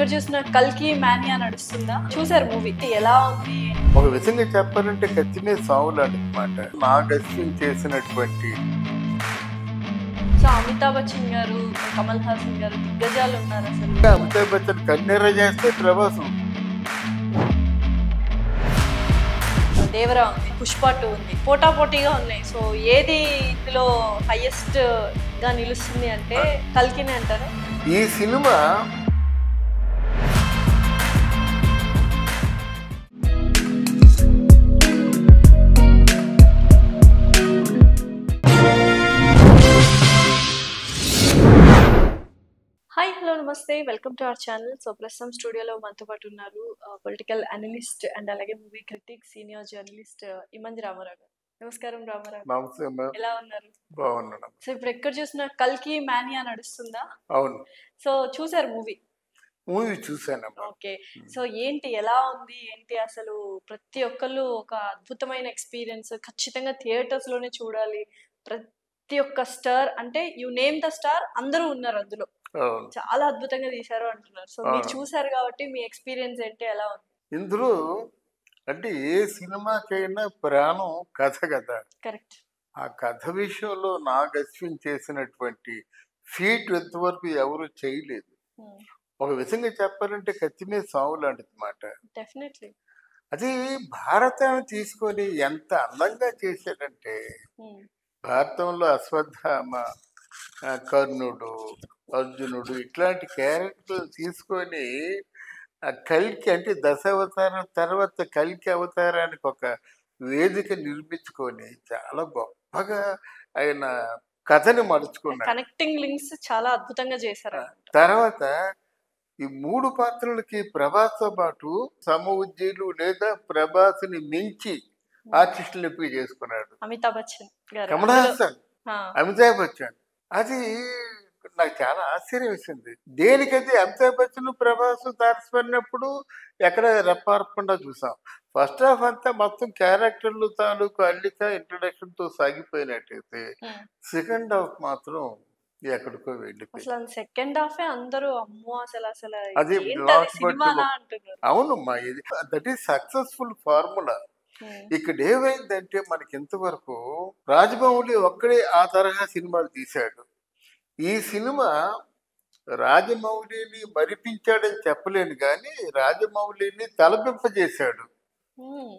ఎక్కడ చూసినా కల్కి మానియా నడుస్తుందా చూసారు మూవీ ఎలా ఉంది ఒక విధంగా చెప్పాలంటే కత్తినే సావులాడు అనమాట నా గస్యం చేసినటువంటి సో అమితాబ్ బచ్చన్ గారు కమల్ హాసన్ గారు దిగ్గజాలు ఉన్నారు అసలు అమితాబ్ బచ్చన్ కన్నెర చేస్తే ప్రభాసం దేవరా ఉంది పుష్ప టూ ఉంది పోటా పోటీగా ఉన్నాయి సో ఏది ఇందులో హైయెస్ట్ గా నిలుస్తుంది అంటే కల్కినే అంటారు ఈ సినిమా హాయ్ హలో నమస్తే welcome to our channel so ప్రస్తుతం స్టూడియోలో మనతో పాటు ఉన్నారు పొలిటికల్ అనలిస్ట్ అండ్ అలాగే movie critic senior journalist Imandi Ramarao garu నమస్కారం రామారావు గారు. నమస్తే ఎలా ఉన్నారు బాగున్నాను సో ఇప్పుడు ఎక్కడ చూసినా కల్కి మానియా నడుస్తుందా అవును సో చూసారు మూవీ మూవీ చూశానమ్మా ఓకే సో ఏంటి ఎలా ఉంది ఏంటి అసలు ప్రతి ఒక్కళ్ళు ఒక అద్భుతమైన ఎక్స్పీరియన్స్ ఖచ్చితంగా థియేటర్స్ లోనే చూడాలి ప్రతి ఒక్క స్టార్ అంటే యు నేమ్ ద స్టార్ అందరూ ఉన్నారు అందులో అవును చాలా అద్భుతంగా తీశారు అంటున్నారు సో మీరు అవును. చూసారు కాబట్టి మీ ఎక్స్పీరియన్స్ ఏంటి ఎలా ఉంది ఇందులో అంటే ఏ సినిమాకైనా ప్రాణం కథ కదా కరెక్ట్ ఆ కథ విషయంలో నా గస్యం చేసినటువంటి ఫీట్ ఎంతవరకు ఎవరు చేయలేదు ఒక విధంగా చెప్పాలంటే కత్తినే సావు లాంటిది మాట డెఫినెట్లీ అది భారతాన్ని తీసుకొని ఎంత అందంగా చేశాడంటే భారతంలో అశ్వత్థామ ఆ, కర్ణుడు అర్జునుడు ఇట్లాంటి క్యారెక్టర్లు తీసుకొని ఆ కల్కి అంటే దశావతారం తర్వాత కల్కి అవతారానికి ఒక వేదిక నిర్మించుకొని చాలా గొప్పగా ఆయన కథని మలుచుకున్నాడు కనెక్టింగ్ లింక్స్ చాలా అద్భుతంగా చేశారు తర్వాత ఈ మూడు పాత్రలకి ప్రభాస్తో పాటు సమ ఉజ్జీలు లేదా ప్రభాస్ని మించి ఆర్టిస్టులు ఎంపిక చేసుకున్నాడు అమితాబ్ బచ్చన్ గారు కమల్ అందులో- హాసన్ ఆ, అమితాబ్ బచ్చన్ అది నాకు చాలా ఆశ్చర్యం వేసింది దేనికైతే అమితాబ్ బచ్చన్ ప్రభాస్ తారసపడినప్పుడు ఎక్కడ రెప్పారకుండా చూసాం ఫస్ట్ హాఫ్ అంతా మొత్తం క్యారెక్టర్లు తాలూకు అల్లిక ఇంట్రడక్షన్ తో సాగిపోయినట్టయితే ఉమ్. సెకండ్ హాఫ్ మాత్రం ఎక్కడికో వెళ్ళిపోయింది అసలు సెకండ్ హాఫే అందరూ అమ్మో అసలు అసలు అది ఏంటది blockbuster సినిమానా అంటున్నారు అవునమ్మా ఇది that is successful formula um, ఇక్కడ ఏమైందంటే మనకి ఇంతవరకు రాజమౌళి ఒక్కడే ఆ తరహా సినిమాలు తీశాడు ఈ సినిమా రాజమౌళిని మరిపించాడని చెప్పలేను కానీ రాజమౌళిని తలపింపజేశాడు ఉమ్,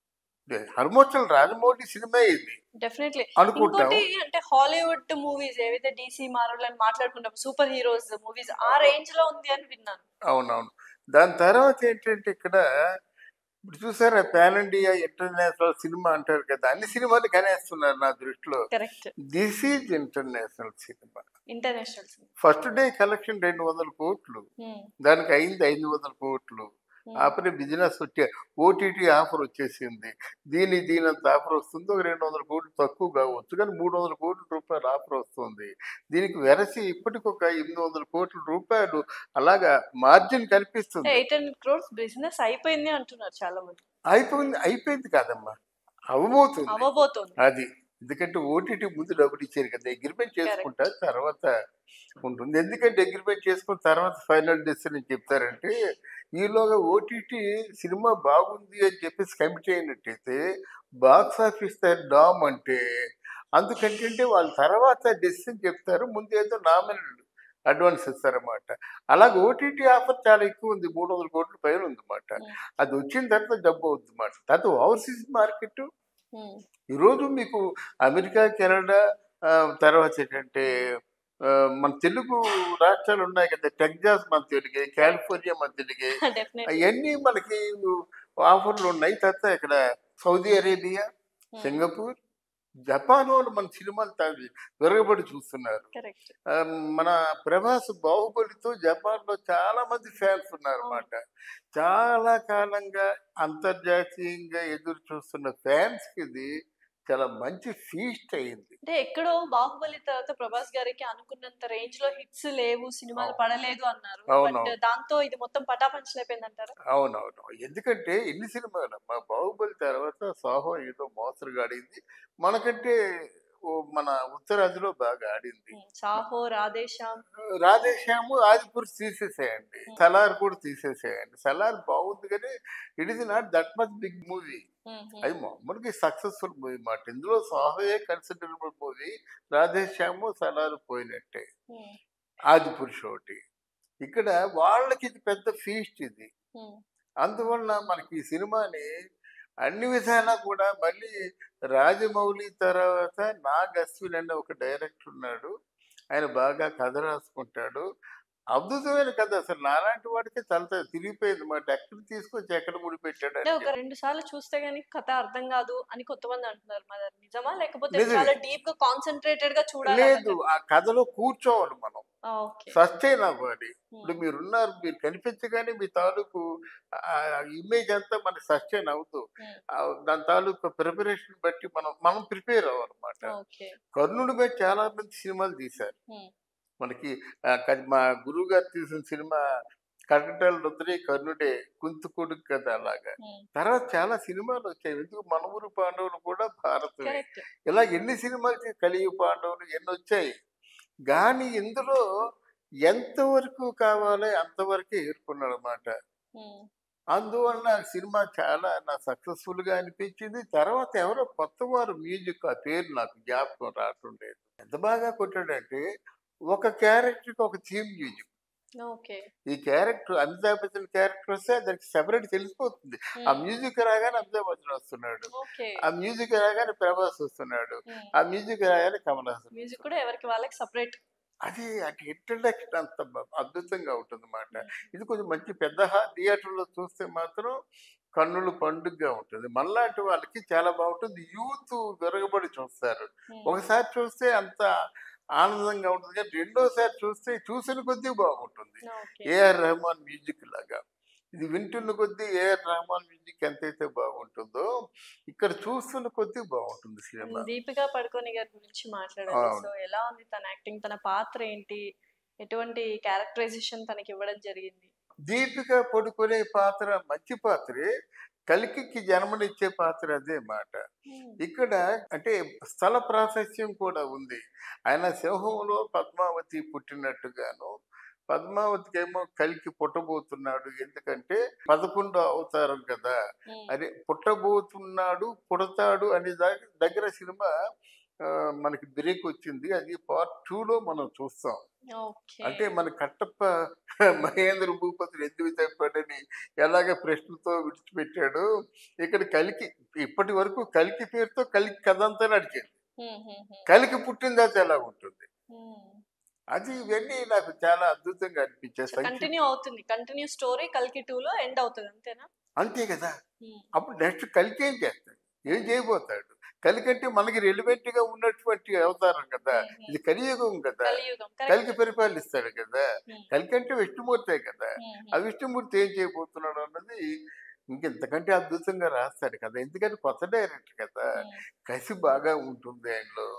ఆల్మోస్ట్ రాజమౌళి సినిమా ఇది డెఫినెట్లీ అనుకుంటాం ఇంకోటి అంటే హాలీవుడ్ మూవీస్ ఏవైతే డీసీ మార్వల్ అని మాట్లాడుకుంటాం సూపర్ హీరోస్ మూవీస్ ఆ రేంజ్ లో ఉంది అని విన్నాను అవునవును దాని తర్వాత ఏంటంటే ఇక్కడ ఇప్పుడు చూసారా పాన్ ఇండియా ఇంటర్నేషనల్ సినిమా అంటారు కదా అన్ని సినిమాలు కనేస్తున్నారు నా దృష్టిలో కరెక్ట్ దిస్ ఈజ్ ఇంటర్నేషనల్ సినిమా ఇంటర్నేషనల్ ఫస్ట్ డే కలెక్షన్ రెండు వందల కోట్లు దానికి అయింది ఐదు వందల కోట్లు ఆపరే బిజినెస్ వచ్చే ఓటీటీ ఆఫర్ వచ్చేసింది దీని దీనంత ఆఫర్ వస్తుంది ఒక రెండు వందల కోట్లు తక్కువ కావచ్చు కానీ మూడు వందల కోట్ల రూపాయలు ఆఫర్ వస్తుంది దీనికి వెరసి ఇప్పటికొక ఎనిమిది వందల కోట్ల రూపాయలు అలాగా మార్జిన్ కనిపిస్తుంది ఎయిట్ హండ్రెడ్ క్రోర్స్ బిజినెస్ అయిపోయింది అంటున్నారు చాలా మంది అయిపోయింది అయిపోయింది కాదమ్మా అవ్వబోతుంది అవ్వబోతోంది అది ఎందుకంటే ఓటీటీ ముందు డబ్బులు ఇచ్చారు కదా అగ్రిమెంట్ చేసుకుంటారు తర్వాత ఉంటుంది ఎందుకంటే అగ్రిమెంట్ చేసుకున్న తర్వాత ఫైనల్ డెసిషన్ చెప్తారంటే ఈలోగా ఓటీటీ సినిమా బాగుంది అని చెప్పేసి కమిటీ అయినట్టయితే బాక్స్ ఆఫీస్ డామ్ అంటే అందుకంటే వాళ్ళ తర్వాత డెసిషన్ చెప్తారు ముందు ఏదో నామినల్ అడ్వాన్స్ ఇస్తారన్నమాట అలాగే ఓటీటీ ఆఫర్ చాలా ఎక్కువ ఉంది మూడు వందల కోట్ల పైన ఉందన్నమాట అది వచ్చిన తర్వాత డబ్బు అవుతుంది అన్నమాట తర్వాత ఓవర్సీస్ మార్కెట్ ఉమ్, ఈరోజు మీకు అమెరికా కెనడా ఆ, తర్వాత ఏంటంటే ఆ, మన తెలుగు రాష్ట్రాలు ఉన్నాయి కదా టెక్జాస్ మన తెలుగే కాలిఫోర్నియా మన తెలుగే definitely. అవన్నీ మనకి ఆఫర్లు ఉన్నాయి తర్వాత ఇక్కడ Saudi Arabia um, Singapore Japan వాళ్ళు మన సినిమాలు తాగి విరగబడి చూస్తున్నారు correct. ఆ, మన ప్రభాస్ బాహుబలితో జపాన్లో చాలా మంది ఫ్యాన్స్ ఉన్నారు అన్నమాట చాలా కాలంగా అంతర్జాతీయంగా ఎదురు చూస్తున్న ఫ్యాన్స్కి ఇది చాలా మంచి ఫీస్ట్ అయింది అంటే ఎక్కడో బాహుబలి తర్వాత ప్రభాస్ గారికి అనుకున్నంత రేంజ్ లో హిట్స్ లేవు సినిమాలు అవును. పడలేదు అన్నారు అవును, బట్ దాంతో ఇది మొత్తం పటాపంచలు అయిపోయింది అంటారా అవునవును ఎందుకంటే ఎన్ని సినిమాలు మా బాహుబలి తర్వాత సాహో ఏదో మోసరుగాడింది మనకంటే ఓ మన ఉత్తరాదిలో బాగా ఆడింది ఉమ్, సాహో రాధేశ్యామ్ రాధేశ్యాము ఆదిపురుష్ తీసేసేయండి Hmm. సలార్ కూడా తీసేసేయండి సలార్ బాగుంది కానీ it is not that much big movie um, um, అది మామూలుగా సక్సెస్ఫుల్ మూవీ మాట ఇందులో సాహోయే కన్సిడరబుల్ మూవీ రాధేశ్యాము సలార్ పోయినట్టే ఉమ్, ఆది పురుష ఒకటి ఇక్కడ వాళ్ళకి ఇది పెద్ద ఫీస్ట్ ఇది ఉమ్, అందువలన మనకి ఈ సినిమాని అన్ని విధాలా కూడా మళ్ళీ రాజమౌళి తర్వాత నాగ్ అశ్విన్ అనే ఒక డైరెక్టర్ ఉన్నాడు ఆయన బాగా కథ రాసుకుంటాడు అద్భుతమైన కథ అసలు నాలాంటి వాడికి తల తిరిగిపోయింది మాట ఎక్కడ తీసుకొచ్చి ఎక్కడ ముడిపెట్టాడు అంటే అని ఒక రెండు సార్లు చూస్తే గానీ కథ అర్థం కాదు అని కొంతమంది అంటున్నారు మరి అది నిజమా లేకపోతే నిజమే. చాలా డీప్ గా కాన్సన్ట్రేటెడ్ గా చూడాలి లేదు ఆ కథలో కూర్చోవాలి మనం ఓకే సస్టైన్ అవ్వాలి ఇప్పుడు మీరున్నారు మీరు కనిపించగానే మీ తాలూకు ఇమేజ్ అంతా మనకి సస్టైన్ అవుతూ Hmm. ఆ, దాని తాలూకు ప్రిపరేషన్ బట్టి మనం మనం ప్రిపేర్ అవ్వాలన్నమాట ఓకే కర్ణుడి మీద చాలా మంది సినిమాలు తీశారు Hmm. మనకి ఆ, క- మా గురువు గారు తీసిన సినిమా కటకటాల రుద్రే కర్ణుడే కుంతు కొడుకు కదా అలాగా తర్వాత చాలా సినిమాలు వచ్చాయి ఎందుకు మన ఊరు పాండవులు కూడా భారతమే కరెక్ట్ ఇలా ఎన్ని సినిమాలు చే- కలియుగ పాండవులు ఎన్ని వచ్చాయి కానీ ఇందులో ఎంతవరకు కావాలో అంతవరకే ఏర్కొన్నాడు అనమాట అందువలన ఆ సినిమా చాలా నా సక్సెస్ఫుల్ గా అనిపించింది తర్వాత ఎవరో కొత్త వారు మ్యూజిక్ ఆ పేరు నాకు జ్ఞాపకం రావటం లేదు ఎంత బాగా కొట్టాడంటే ఒక క్యారెక్టర్కి ఒక థీమ్ మ్యూజిక్ ఓకే ఈ క్యారెక్టర్ అమితాబ్ బచ్చన్ క్యారెక్టర్ వస్తే దానికి సెపరేట్ తెలిసిపోతుంది ఆ మ్యూజిక్ రాగానే అమితాబ్ బచ్చన్ వస్తున్నాడు ఓకే ఆ మ్యూజిక్ రాగానే ప్రభాస్ వస్తున్నాడు ఆ మ్యూజిక్ రాగానే కమల్ హాసన్ మ్యూజిక్ కూడా ఎవరికి వాళ్ళకి సపరేట్ అది అటు ఇంట్రడక్షన్ అంత బ- అద్భుతంగా ఉంటుంది అన్నమాట ఇది కొంచెం మంచి పెద్ద థియేటర్లో చూస్తే మాత్రం కన్నులు పండుగగా ఉంటుంది మనలాంటి వాళ్ళకి చాలా బాగుంటుంది యూత్ విరగబడి చూస్తారు ఒకసారి చూస్తే అంత ఆనందంగా ఉంటుంది కానీ రెండోసారి చూస్తే చూసిన కొద్దీ బాగుంటుంది ఓకే ఏఆర్ రెహమాన్ మ్యూజిక్ లాగా ఇది వింటున్న కొద్దీ ఏఆర్ రెహమాన్ మ్యూజిక్ ఎంతైతే బాగుంటుందో ఇక్కడ చూస్తున్న కొద్దీ బాగుంటుంది సినిమా దీపికా పడుకోని గారి గురించి మాట్లాడాలి అవును. సో ఎలా ఉంది తన యాక్టింగ్ తన పాత్ర ఏంటి ఎటువంటి క్యారెక్టరైజేషన్ తనకి ఇవ్వడం జరిగింది దీపిక పడుకునే పాత్ర మంచి పాత్రే కలికికి జన్మనిచ్చే పాత్ర అదే మాట ఇక్కడ అంటే స్థల ప్రాశస్యం కూడా ఉంది ఆయన సింహంలో పద్మావతి పుట్టినట్టుగాను పద్మావతికి ఏమో కలికి పుట్టబోతున్నాడు ఎందుకంటే పదకొండో అవతారం కదా అదే పుట్టబోతున్నాడు పుడతాడు అనే దాని దగ్గర సినిమా ఆ, మనకి బ్రేక్ వచ్చింది అది పార్ట్ లో మనం చూస్తాం ఓకే అంటే మన కట్టప్ప మహేంద్ర భూపతిని ఎందుకు చెప్పాడని ఎలాగ ప్రశ్నతో విడిచిపెట్టాడు ఇక్కడ కలికి ఇప్పటి వరకు కలికి పేరుతో కలికి కథ అంతా నడిచింది కలికి పుట్టిన తర్వాత ఎలా ఉంటుంది అది ఇవన్నీ నాకు చాలా అద్భుతంగా అనిపించాయి సంక్షిప్త- కంటిన్యూ అవుతుంది కంటిన్యూ స్టోరీ కల్కి టూ లో ఎండ్ అవుతుంది అంతేనా అంతే కదా అప్పుడు నెక్స్ట్ కలికి ఏం చేస్తాడు ఏం చేయబోతాడు కలికంటే మనకి రెలివెంట్ గా ఉన్నటువంటి అవతారం కదా ఇది కలియుగం కదా కలియుగం కలికి పరిపాలిస్తాడు కదా Hmm. కలికంటే విష్ణుమూర్తే కదా ఆ కరెక్ట్ విష్ణుమూర్తి ఏం చేయబోతున్నాడు అన్నది ఇంకెంతకంటే అద్భుతంగా రాస్తాడు కదా ఎందుకంటే కొత్త డైరెక్టర్ కదా కసి బాగా ఉంటుంది ఆయనలో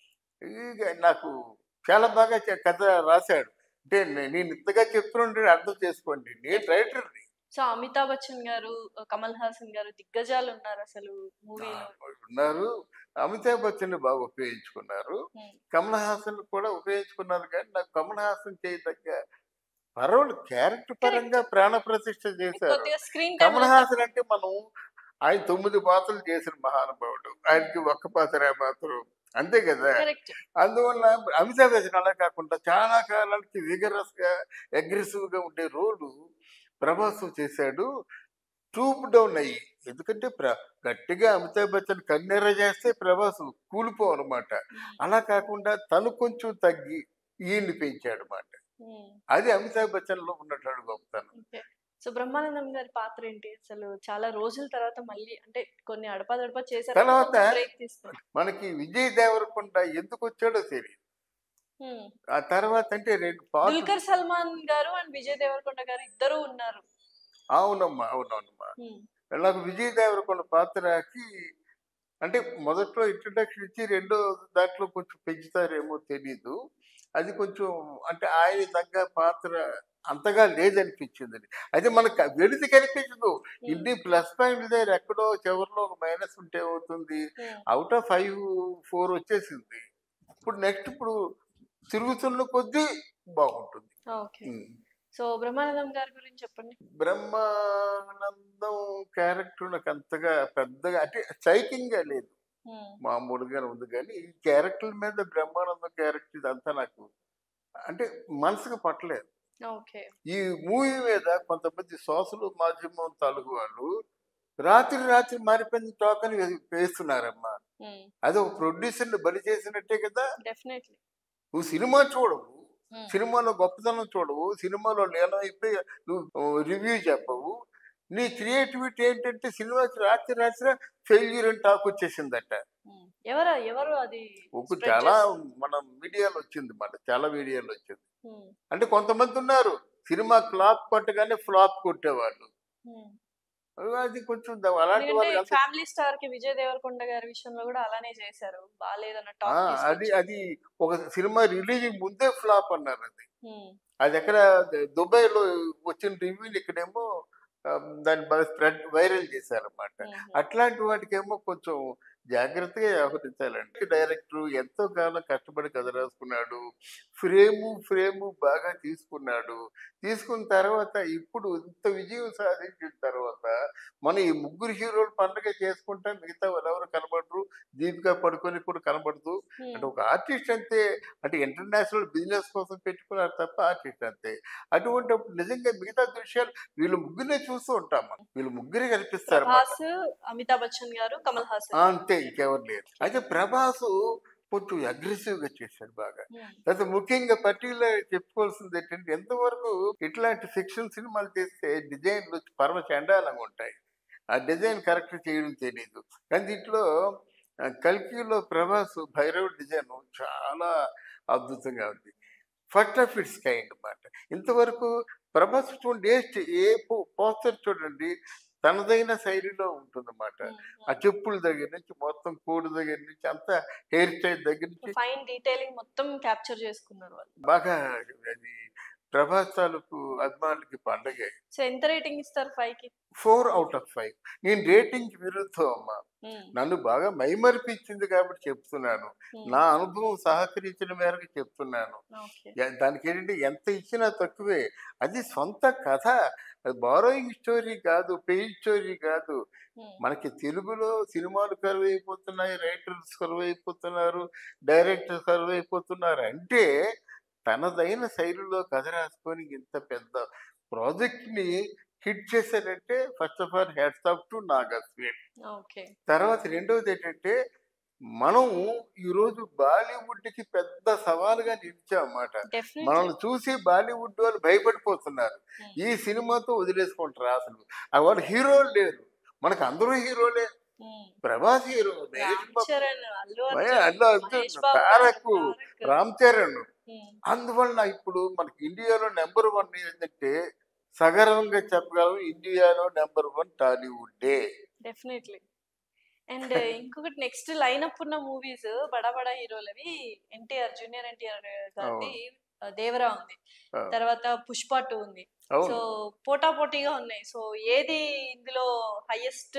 ఇక నాకు చాలా బాగా చె- కథ రాశాడు అంటే నే- నేను ఇంతగా చెప్తుంటే అర్థం చేసుకోండి నేను రైటర్ని సో అమితాబ్ బచ్చన్ గారు కమల్ హాసన్ గారు దిగ్గజాలు ఉన్నారు అసలు మూవీలో ఉన్నారు అమితాబ్ బచ్చన్ బాగా ఉపయోగించుకున్నారు కమల్ హాసన్ కూడా ఉపయోగించుకున్నారు కానీ నాకు కమల్ హాసన్ చేయదగ్గ పర్వాలేదు క్యారెక్టర్ పరంగా ప్రాణ ప్రతిష్ఠ చేశారు కొద్దిగా స్క్రీన్ కమల్ హాసన్ అంటే మనం ఆయన తొమ్మిది పాత్రలు చేసిన మహానుభావుడు ఆయనకి ఒక్క పాత్ర మాత్రం అంతే కదా కరెక్ట్ అందువల్ల అమితాబ్ బచ్చన్ అలా కాకుండా చాలా కాలానికి విగరస్ గా అగ్రెసివ్ గా ఉండే రోలు ప్రభాస్ చేశాడు ట్యూబ్ డౌన్ అయ్యి ఎందుకంటే ప్ర గట్టిగా అమితాబ్ బచ్చన్ కన్నెర చేస్తే ప్రభాస్ కూలిపోవాలన్నమాట అలా కాకుండా తను కొంచెం తగ్గి ఈయన్ని పెంచాడు అన్నమాట అది అమితాబ్ బచ్చన్ లో ఉన్నటువంటి గొప్పతనం ఓకే సో బ్రహ్మానందం గారి పాత్ర ఏంటి అసలు చాలా రోజుల తర్వాత మళ్ళీ అంటే కొన్ని అడపదడప చేశారు తర్వాత- బ్రేక్ తీసుకుని మనకి విజయ్ దేవరకొండ ఎందుకు వచ్చాడో తెలియదు ఆ తర్వాత అంటే రెండు పాటలు దుల్కర్ సల్మాన్ గారు అండ్ విజయ్ దేవరకొండ గారు ఇద్దరు ఉన్నారు అవునమ్మా అవునవునమ్మా Hmm. నాకు విజయ్ దేవరకొండ పాత్రకి అంటే మొదట్లో ఇంట్రడక్షన్ ఇచ్చి రెండో దాంట్లో కొంచెం పెంచుతారేమో తెలీదు అది కొంచెం అంటే ఆయన తగ్గ పాత్ర అంతగా లేదనిపించింది అయితే మనకు వెళితే కనిపించదు ఇన్ని ప్లస్ పాయింట్ దగ్గర ఎక్కడో చివరిలో ఒక మైనస్ ఉంటే అవుతుంది అవుట్ ఆఫ్ ఫైవ్ ఫోర్ వచ్చేసింది ఇప్పుడు నెక్స్ట్ ఇప్పుడు తిరుగుతున్న కొద్దీ బాగుంటుంది ఓకే సో బ్రహ్మానందం గారి గురించి చెప్పండి బ్రహ్మానందం క్యారెక్టర్ నాకు అంతగా పెద్దగా అంటే స్ట్రైకింగ్ గా లేదు ఉమ్, మామూలుగానే ఉంది కానీ ఈ క్యారెక్టర్ మీద బ్రహ్మానందం క్యారెక్టర్ ఇదంతా నాకు అంటే మనసుకు పట్టలేదు ఓకే ఈ మూవీ మీద కొంతమంది సోషల్ మాధ్యమం తాలూకు వాళ్ళు రాత్రి రాత్రి మారిపోయిన టోకన్ వేస్తున్నారమ్మా ఉమ్, అది ఒక ప్రొడ్యూసర్ని బలి చేసినట్టే కదా డెఫినెట్లీ నువ్వు సినిమా చూడవు ఉమ్, సినిమాలో గొప్పతనం చూడవు సినిమాలో లీనమైపోయి నువ్వు రివ్యూ చెప్పవు నీ క్రియేటివిటీ ఏంటంటే సినిమాకి రాత్రి రాత్రి ఫెయిల్యూర్ అని టాక్ వచ్చేసిందట ఉమ్. ఎవరా ఎవరు అది ఒక spread చాలా చేస్తుంది? మన మీడియాలో వచ్చింది మాట చాలా మీడియాలో వచ్చింది ఉమ్, అంటే కొంతమంది ఉన్నారు సినిమా ఫ్లాప్ కొట్టగానే ఫ్లాప్ కొట్టేవాళ్ళు ఉమ్. అది కొంచెం ద- అలాంటి ఎందుకంటే వాళ్ళు ఫ్యామిలీ స్టార్ కి విజయ్ దేవరకొండ గారి విషయంలో కూడా అలానే చేశారు బాగాలేదన్న ఆ, టాక్ అది అది ఒక సినిమా రిలీజ్ ముందే ఫ్లాప్ అన్నారు అది ఉమ్, అది ఎక్కడ దుబాయ్లో వచ్చిన రివ్యూలు ఇక్కడేమో ఆ, దాన్ని బాగా స్ప్రెడ్ వైరల్ చేశారన్నమాట ఉమ్, అట్లాంటి వాటికేమో కొంచెం జాగ్రత్తగా వ్యవహరించాలండి డైరెక్టర్ ఎంతో కాలం కష్టపడి కథ రాసుకున్నాడు ఫ్రేము ఫ్రేము బాగా తీసుకున్నాడు తీసుకున్న తర్వాత ఇప్పుడు ఇంత విజయం సాధించిన తర్వాత మనం ఈ ముగ్గురు హీరోలు పండుగ చేసుకుంటే మిగతా వాళ్ళు ఎవరు కనబడరు దీపికా పడుకొని కూడా కనబడదు ఉమ్, అంటే ఒక ఆర్టిస్ట్ అంతే అంటే ఇంటర్నేషనల్ బిజినెస్ కోసం పెట్టుకున్నారు తప్ప ఆర్టిస్ట్ అంతే అటువంటిప్పుడు నిజంగా మిగతా దృశ్యాలు వీళ్ళు ముగ్గురే చూస్తూ ఉంటాం మనం. వీళ్ళు ముగ్గురే కనిపిస్తారు అన్నమాట. ప్రభాస్ అమితాబ్ బచ్చన్ గారు కమల్ హాసన్ అంతే ఇంకెవరు లేరు అయితే ప్రభాస్ కొంచెం అగ్రెసివ్ గా చేశాడు బాగా ఉమ్, అయితే ముఖ్యంగా పర్టికులర్ చెప్పుకోవాల్సింది ఏంటంటే ఎంతవరకు ఇట్లాంటి ఫిక్షన్ సినిమాలు చేస్తే డిజైన్లు పరమ చండాలంగా ఉంటాయి ఆ డిజైన్ కరెక్ట్ చేయడం తెలియదు కానీ దీంట్లో ఆ, కల్కిలో ప్రభాస్ భైరవ్ డిజైన్ చాలా అద్భుతంగా ఉంది ఫస్ట్ ఆఫ్ ఇట్స్ కైండ్ అన్నమాట ఇంతవరకు ప్రభాస్ చూడండి ఏ ఏ పోస్టర్ చూడండి తనదైన శైలిలో ఉంటుందన్నమాట ఉమ్, ఆ చెప్పుల దగ్గర నుంచి మొత్తం కోడి దగ్గర నుంచి అంతా హెయిర్ స్టైల్ దగ్గర నుంచి ఫైన్ డీటెయిలింగ్ మొత్తం క్యాప్చర్ చేసుకున్నారు వాళ్ళు బాగా అది ప్రభాస్ తాలూకు అభిమానులకి పండగే సో ఎంత రేటింగ్ ఇస్తారు ఫైవ్ కి ఫోర్ అవుట్ ఆఫ్ ఫైవ్ నేను రేటింగ్ విరుద్ధం అమ్మా ఉమ్, నన్ను బాగా మైమరిపించింది కాబట్టి చెప్తున్నాను ఉమ్, నా అనుభవం సహకరించిన మేరకు చెప్తున్నాను ఓకే యా- దానికి ఏంటంటే ఎంత ఇచ్చినా తక్కువే అది సొంత కథ అది బారోయింగ్ స్టోరీ కాదు పెయిన్ స్టోరీ కాదు ఉమ్, మనకి తెలుగులో సినిమాలు కరువు అయిపోతున్నాయి రైటర్స్ కరువు అయిపోతున్నారు డైరెక్టర్స్ కరువు అయిపోతున్నారు అంటే తనదైన శైలిలో కథ రాసుకొని ఇంత పెద్ద ప్రాజెక్ట్ని హిట్ చేశారంటే first of all hats off to Nagashwin okay తర్వాత రెండవది ఏంటంటే మనం ఈరోజు బాలీవుడ్కి పెద్ద సవాలుగా నిలిచామన్నమాట డెఫినెట్లీ మనల్ని చూసి బాలీవుడ్ వాళ్ళు భయపడిపోతున్నారు ఈ సినిమాతో వదిలేసుకుంటారు అసలు ఆ వాళ్ళు హీరోలు లేరు మనకు అందరూ హీరోలే ప్రభాస్ హీరో మహేష్ రామ్ బాబు, చరణ్ అల్లు మహే- అర్జున్ అల్లు అర్జున్, మహేష్ బాబు తారక్, తారక్. రామ్ చరణ్ ఉమ్, అందువల్ల ఇప్పుడు మనకి ఇండియాలో నెంబర్ వన్ ఏంటంటే సగర్వంగా చెప్పగలం ఇండియాలో నెంబర్ వన్ టాలీవుడ్డే డెఫినెట్లీ అండ్ ఇంకొకటి నెక్స్ట్ లైనప్ ఉన్న మూవీస్ బడా బడా హీరోలవి ఎన్టీఆర్ జూనియర్ ఎన్టీఆర్ గారిది ఆ, దేవరా ఉంది ఆ, తర్వాత పుష్ప టూ ఉంది సో అవును పోటా పోటీగా ఉన్నాయి సో ఏది ఇందులో హైయెస్ట్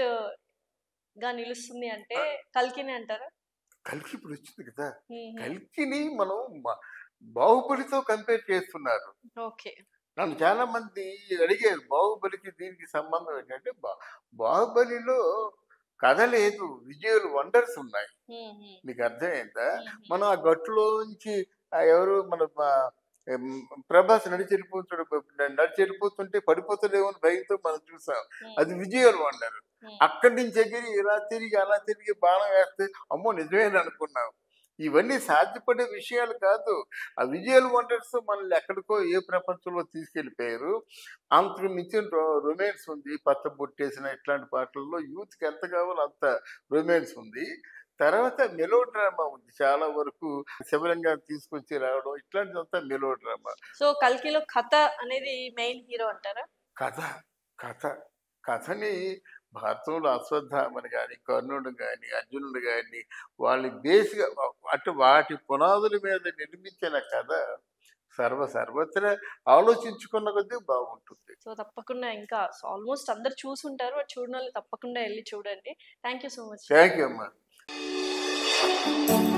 గా నిలుస్తుంది అంటే కల్కిని అంటారా కలికి ఇప్పుడు వచ్చింది కదా మ్మ్. కలికిని మనం మ- బాహుబలితో కంపేర్ చేస్తున్నారు ఓకే నన్ను చాలా మంది అడిగారు బాహుబలికి దీనికి సంబంధం ఏంటంటే బా- బాహుబలిలో కథ లేదు విజువల్ వండర్స్ ఉన్నాయి మ్మ్, మ్మ్, మీకు అర్థమైందా మ్మ్. మనం ఆ గట్టులోంచి ఆ ఎవరు మన మా, ఎం, ప్రభాస్ నడిచి వెళ్ళిపోతాడు నడిచి వెళ్ళిపోతుంటే పడిపోతాడేమో అని భయంతో మనం చూసాం మ్మ్, అది విజువల్ వండర్ మ్మ్. అక్కడి నుంచి ఎగిరి ఇలా తిరిగి అలా తిరిగి బాణం వేస్తే అమ్మో నిజమేని అనుకున్నాం ఇవన్నీ సాధ్యపడే విషయాలు కాదు ఆ విజువల్ వండర్స్ మనల్ని ఎక్కడికో ఏ ప్రపంచంలో తీసుకెళ్ళిపోయారు అంతకు మించిన రొమాన్స్ ఉంది పచ్చ బొట్టేసిన ఇట్లాంటి పాటల్లో యూత్కి ఎంత కావాలో అంత రొమాన్స్ ఉంది తర్వాత మెలో డ్రామా ఉంది చాలా వరకు శివరంగా తీసుకొచ్చి రావడం ఇట్లాంటిదంతా మెలో డ్రామా సో కల్కిలో కథ అనేది మెయిన్ హీరో అంటారా కథ కథ కథని భారతంలో అశ్వత్థామని కానీ కర్ణుడు కానీ అర్జునుడు కానీ వాళ్ళ బేస్గా అటు వాటి పునాదుల మీద నిర్మించిన కథ సర్వ సర్వత్రా ఆలోచించుకున్న కొద్దీ బాగుంటుంది సో తప్పకుండా ఇంకా ఆల్మోస్ట్ అందరు చూసుంటారు అది చూడని వాళ్ళు తప్పకుండా వెళ్ళి చూడండి thank you so much thank you అమ్మా